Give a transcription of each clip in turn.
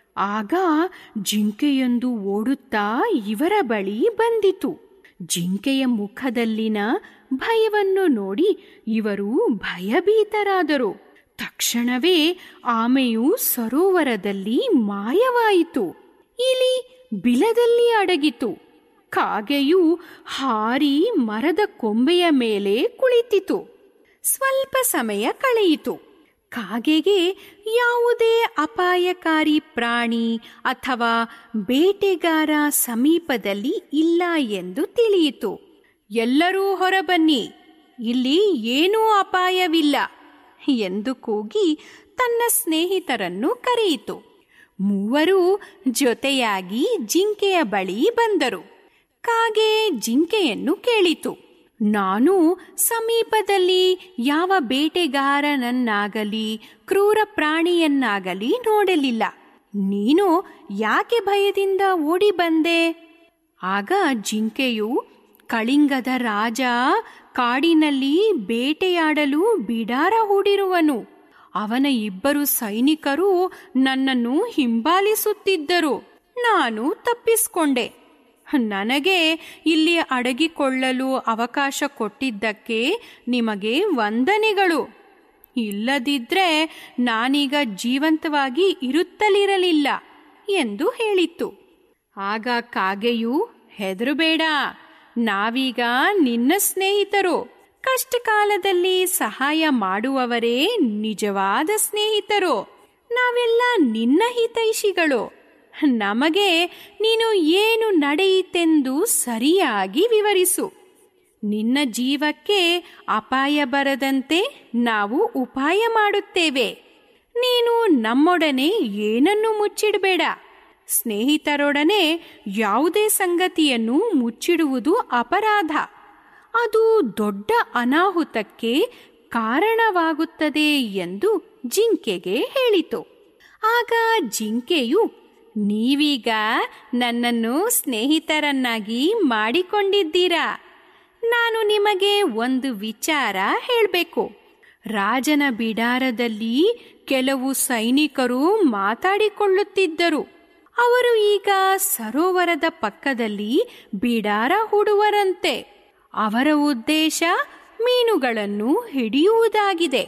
ಆಗ ಜಿಂಕೆಯೊಂದು ಓಡುತ್ತಾ ಇವರ ಬಳಿ ಬಂದಿತು ಜಿಂಕೆಯ ಮುಖದಲ್ಲಿನ ಭಯವನ್ನು ನೋಡಿ ಇವರು ಭಯಭೀತರಾದರು ತಕ್ಷಣವೇ ಆಮೆಯು ಸರೋವರದಲ್ಲಿ ಮಾಯವಾಯಿತು ಇಲಿ ಬಿಲದಲ್ಲಿ ಅಡಗಿತು ಕಾಗೆಯು ಹಾರಿ ಮರದ ಕೊಂಬೆಯ ಮೇಲೆ ಕುಳಿತಿತು ಸ್ವಲ್ಪ ಸಮಯ ಕಳೆಯಿತು ಕಾಗೆಗೆ ಯಾವುದೇ ಅಪಾಯಕಾರಿ ಪ್ರಾಣಿ ಅಥವಾ ಬೇಟೆಗಾರ ಸಮೀಪದಲ್ಲಿ ಇಲ್ಲ ಎಂದು ತಿಳಿಯಿತು ಎಲ್ಲರೂ ಹೊರಬನ್ನಿ ಇಲ್ಲಿ ಏನೂ ಅಪಾಯವಿಲ್ಲ ಎಂದು ಕೂಗಿ ತನ್ನ ಸ್ನೇಹಿತರನ್ನು ಕರೆಯಿತು ಮೂವರು ಜೊತೆಯಾಗಿ ಜಿಂಕೆಯ ಬಳಿ ಬಂದರು ಕಾಗೆ ಜಿಂಕೆಯನ್ನು ಕೇಳಿತು ನಾನು ಸಮೀಪದಲ್ಲಿ ಯಾವ ಬೇಟೆಗಾರನನ್ನಾಗಲಿ ಕ್ರೂರ ಪ್ರಾಣಿಯನ್ನಾಗಲಿ ನೋಡಲಿಲ್ಲ ನೀನು ಯಾಕೆ ಭಯದಿಂದ ಓಡಿ ಬಂದೆ ಆಗ ಜಿಂಕೆಯು ಕಳಿಂಗದ ರಾಜ ಕಾಡಿನಲ್ಲಿ ಬೇಟೆಯಾಡಲು ಬಿಡಾರ ಹೂಡಿರುವನು ಅವನ ಇಬ್ಬರು ಸೈನಿಕರು ನನ್ನನ್ನು ಹಿಂಬಾಲಿಸುತ್ತಿದ್ದರು ನಾನು ತಪ್ಪಿಸ್ಕೊಂಡೆ ನನಗೆ ಇಲ್ಲಿ ಅಡಗಿಕೊಳ್ಳಲು ಅವಕಾಶ ಕೊಟ್ಟಿದ್ದಕ್ಕೆ ನಿಮಗೆ ವಂದನೆಗಳು ಇಲ್ಲದಿದ್ರೆ ನಾನೀಗ ಜೀವಂತವಾಗಿ ಇರುತ್ತಲಿರಲಿಲ್ಲ ಎಂದು ಹೇಳಿತ್ತು ಆಗ ಕಾಗೆಯು ಹೆದರಬೇಡ ನಾವೀಗ ನಿನ್ನ ಸ್ನೇಹಿತರು ಕಷ್ಟ ಕಾಲದಲ್ಲಿ ಸಹಾಯ ಮಾಡುವವರೇ ನಿಜವಾದ ಸ್ನೇಹಿತರು ನಾವೆಲ್ಲ ನಿನ್ನ ಹಿತೈಷಿಗಳು ನಮಗೆ ನೀನು ಏನು ನಡೆಯಿತೆಂದು ಸರಿಯಾಗಿ ವಿವರಿಸು ನಿನ್ನ ಜೀವಕ್ಕೆ ಅಪಾಯ ಬರದಂತೆ ನಾವು ಉಪಾಯ ಮಾಡುತ್ತೇವೆ ನೀನು ನಮ್ಮೊಡನೆ ಏನನ್ನು ಮುಚ್ಚಿಡಬೇಡ ಸ್ನೇಹಿತರೊಡನೆ ಯಾವುದೇ ಸಂಗತಿಯನ್ನು ಮುಚ್ಚಿಡುವುದು ಅಪರಾಧ ಅದು ದೊಡ್ಡ ಅನಾಹುತಕ್ಕೆ ಕಾರಣವಾಗುತ್ತದೆ ಎಂದು ಜಿಂಕೆಗೆ ಹೇಳಿತು ಆಗ ಜಿಂಕೆಯು ನೀವೀಗ ನನ್ನನ್ನು ಸ್ನೇಹಿತರನ್ನಾಗಿ ಮಾಡಿಕೊಂಡಿದ್ದೀರಾ ನಾನು ನಿಮಗೆ ಒಂದು ವಿಚಾರ ಹೇಳಬೇಕು ರಾಜನ ಬಿಡಾರದಲ್ಲಿ ಕೆಲವು ಸೈನಿಕರು ಮಾತಾಡಿಕೊಳ್ಳುತ್ತಿದ್ದರು ಅವರು ಈಗ ಸರೋವರದ ಪಕ್ಕದಲ್ಲಿ ಬಿಡಾರ ಹೂಡುವರಂತೆ ಅವರ ಉದ್ದೇಶ ಮೀನುಗಳನ್ನು ಹಿಡಿಯುವುದಾಗಿದೆ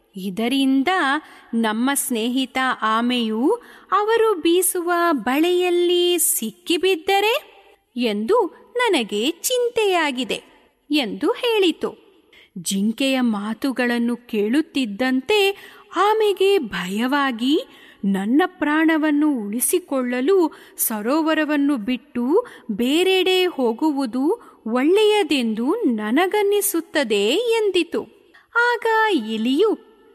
ಇದರಿಂದ ನಮ್ಮ ಸ್ನೇಹಿತ ಆಮೆಯು ಅವರು ಬೀಸುವ ಬಳೆಯಲ್ಲಿ ಸಿಕ್ಕಿಬಿದ್ದರೆ ಎಂದು ನನಗೆ ಚಿಂತೆಯಾಗಿದೆ ಎಂದು ಹೇಳಿತು ಜಿಂಕೆಯ ಮಾತುಗಳನ್ನು ಕೇಳುತ್ತಿದ್ದಂತೆ ಆಮೆಗೆ ಭಯವಾಗಿ ನನ್ನ ಪ್ರಾಣವನ್ನು ಉಳಿಸಿಕೊಳ್ಳಲು ಸರೋವರವನ್ನು ಬಿಟ್ಟು ಬೇರೆಡೆ ಹೋಗುವುದು ಒಳ್ಳೆಯದೆಂದು ನನಗನ್ನಿಸುತ್ತದೆ ಎಂದಿತು ಆಗ ಇಲಿಯು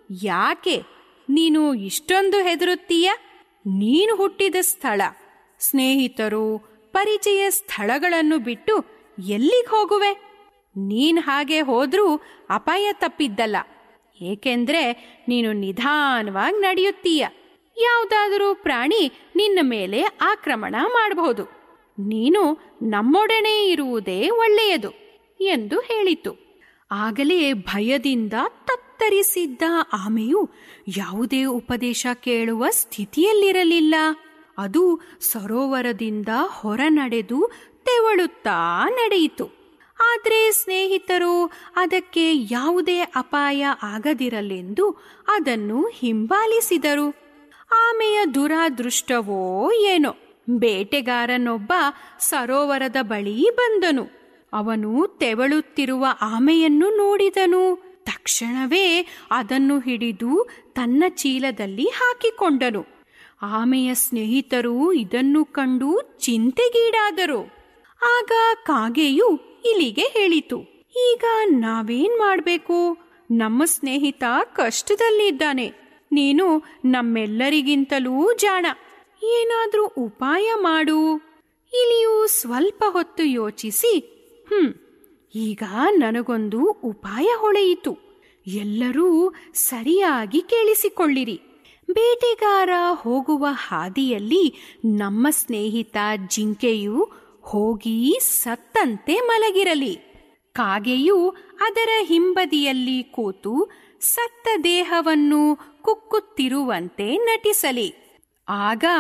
ಯಾಕೆ ನೀನು ಇಷ್ಟೊಂದು ಹೆದರುತ್ತೀಯ ನೀನು ಹುಟ್ಟಿದ ಸ್ಥಳ ಸ್ನೇಹಿತರು ಪರಿಚಯ ಸ್ಥಳಗಳನ್ನು ಬಿಟ್ಟು ಎಲ್ಲಿಗೆ ಹೋಗುವೆ ನೀನ್ ಹಾಗೆ ಹೋದ್ರೂ ಅಪಾಯ ತಪ್ಪಿದ್ದಲ್ಲ ಏಕೆಂದ್ರೆ ನೀನು ನಿಧಾನವಾಗಿ ನಡೆಯುತ್ತೀಯ ಯಾವುದಾದರೂ ಪ್ರಾಣಿ ನಿನ್ನ ಮೇಲೆ ಆಕ್ರಮಣ ಮಾಡಬಹುದು ನೀನು ನಮ್ಮೊಡನೆ ಇರುವುದೇ ಒಳ್ಳೆಯದು ಎಂದು ಹೇಳಿತು ಆಗಲೇ ಭಯದಿಂದ ತತ್ತರಿಸಿದ್ದ ಆಮೆಯು ಯಾವುದೇ ಉಪದೇಶ ಕೇಳುವ ಸ್ಥಿತಿಯಲ್ಲಿರಲಿಲ್ಲ ಅದು ಸರೋವರದಿಂದ ಹೊರ ನಡೆದು ತೆವಳುತ್ತಾ ನಡೆಯಿತು ಆದರೆ ಸ್ನೇಹಿತರು ಅದಕ್ಕೆ ಯಾವುದೇ ಅಪಾಯ ಆಗದಿರಲೆಂದು ಅದನ್ನು ಹಿಂಬಾಲಿಸಿದರು ಆಮೆಯ ದುರಾದೃಷ್ಟವೋ ಏನೋ ಬೇಟೆಗಾರನೊಬ್ಬ ಸರೋವರದ ಬಳಿ ಬಂದನು ಅವನು ತೆವಳುತ್ತಿರುವ ಆಮೆಯನ್ನು ನೋಡಿದನು ತಕ್ಷಣವೇ ಅದನ್ನು ಹಿಡಿದು ತನ್ನ ಚೀಲದಲ್ಲಿ ಹಾಕಿಕೊಂಡನು ಆಮೆಯ ಸ್ನೇಹಿತರು ಇದನ್ನು ಕಂಡು ಚಿಂತೆಗೀಡಾದರು ಆಗ ಕಾಗೆಯು ಇಲಿಗೆ ಹೇಳಿತು ಈಗ ನಾವೇನ್ ಮಾಡ್ಬೇಕು ನಮ್ಮ ಸ್ನೇಹಿತ ಕಷ್ಟದಲ್ಲಿದ್ದಾನೆ ನೀನು ನಮ್ಮೆಲ್ಲರಿಗಿಂತಲೂ ಜಾಣ ಏನಾದ್ರೂ ಉಪಾಯ ಮಾಡು ಇಲಿಯು ಸ್ವಲ್ಪ ಹೊತ್ತು ಯೋಚಿಸಿ ಹ್ಮ್ ಈಗ ನನಗೊಂದು ಉಪಾಯ ಹೊಳೆಯಿತು ಎಲ್ಲರೂ ಸರಿಯಾಗಿ ಕೇಳಿಸಿಕೊಳ್ಳಿರಿ ಬೇಟೆಗಾರ ಹೋಗುವ ಹಾದಿಯಲ್ಲಿ ನಮ್ಮ ಸ್ನೇಹಿತ ಜಿಂಕೆಯು ಹೋಗಿ ಸತ್ತಂತೆ ಮಲಗಿರಲಿ ಕಾಗೆಯು ಅದರ ಹಿಂಬದಿಯಲ್ಲಿ ಕೂತು ಸತ್ತ ದೇಹವನ್ನು ಕುಕ್ಕುತ್ತಿರುವಂತೆ ನಟಿಸಲಿ ಆಗ